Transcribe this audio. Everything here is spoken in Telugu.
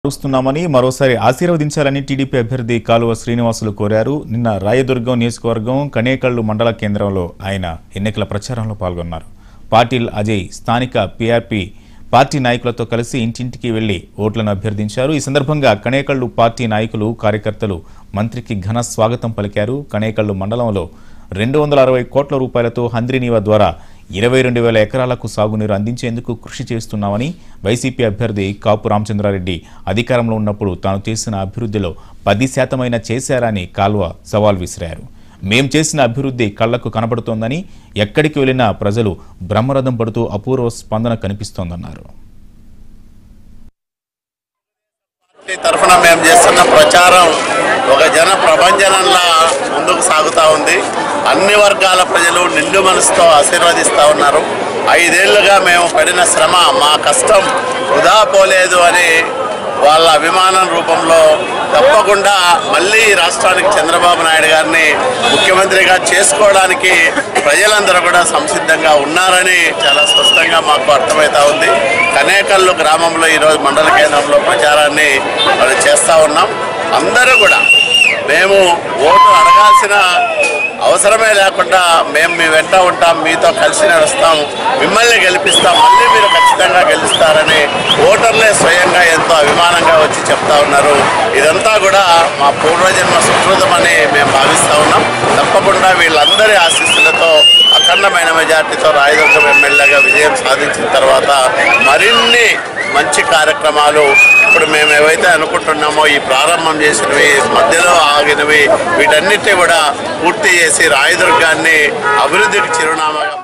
మారుస్తున్నామని మరోసారి ఆశీర్వదించాలని టీడీపీ అభ్యర్థి కాలువ శ్రీనివాసులు కోరారు నిన్న రాయదుర్గం నియోజకవర్గం కనేకళ్లు మండల కేంద్రంలో ఆయన ఎన్నికల ప్రచారంలో పాల్గొన్నారు పాటిల్ అజయ్ స్థానిక పీఆర్పీ పార్టీ నాయకులతో కలిసి ఇంటింటికి వెళ్లి ఓట్లను అభ్యర్థించారు ఈ సందర్భంగా కనేకళ్లు పార్టీ నాయకులు కార్యకర్తలు మంత్రికి ఘన స్వాగతం పలికారు కనేకళ్లు మండలంలో రెండు వందల అరవై కోట్ల రూపాయలతో హంద్రీనీవా ద్వారా ఇరవై రెండు వేల ఎకరాలకు సాగునీరు అందించేందుకు కృషి చేస్తున్నామని వైసీపీ అభ్యర్థి కాపు రామచంద్రారెడ్డి అధికారంలో ఉన్నప్పుడు తాను చేసిన అభివృద్ధిలో పది శాతమైన చేశారని కాల్వ సవాల్ విసిరారు మేం చేసిన అభివృద్ధి కళ్లకు కనబడుతోందని ఎక్కడికి వెళ్లినా ప్రజలు బ్రహ్మరథం పడుతూ అపూర్వ స్పందన కనిపిస్తోందన్నారు పార్టీ తరఫున మేము చేస్తున్న ప్రచారం ఒక జన ప్రభంజనంలా ముందుకు సాగుతూ ఉంది అన్ని వర్గాల ప్రజలు నిండు మనసుతో ఆశీర్వదిస్తూ ఉన్నారు ఐదేళ్లుగా మేము పడిన శ్రమ మా కష్టం వృధా పోలేదు అని వాళ్ళ అభిమానం రూపంలో తప్పకుండా మళ్ళీ ఈ రాష్ట్రానికి చంద్రబాబు నాయుడు గారిని ముఖ్యమంత్రిగా చేసుకోవడానికి ప్రజలందరూ కూడా సంసిద్ధంగా ఉన్నారని చాలా స్పష్టంగా మాకు అర్థమవుతా ఉంది కనేకల్లు గ్రామంలో ఈరోజు మండల కేంద్రంలో ప్రచారాన్ని మరి చేస్తూ ఉన్నాం అందరూ కూడా మేము ఓటు అడగాల్సిన అవసరమే లేకుండా మేము మీ వెంట ఉంటాం మీతో కలిసి నడుస్తాం మిమ్మల్ని గెలిపిస్తాం మళ్ళీ మీరు ఖచ్చితంగా గెలుస్తారని ఓటర్లే స్వయంగా ఎంతో అభిమానంగా వచ్చి చెప్తా ఉన్నారు ఇదంతా కూడా మా పూర్వజన్మ సుకృతమని మేము భావిస్తూ ఉన్నాం తప్పకుండా వీళ్ళందరి ఆశీస్సులతో అఖండమైన మెజార్టీతో రాయదుర్గం ఎమ్మెల్యేగా విజయం సాధించిన తర్వాత మరిన్ని మంచి కార్యక్రమాలు ఇప్పుడు మేము ఏవైతే అనుకుంటున్నామో ఈ ప్రారంభం చేసినవి మధ్యలో ఆగినవి వీటన్నిటి కూడా పూర్తి చేసి రాయదుర్గాన్ని అభివృద్ధికి చిరునామాగా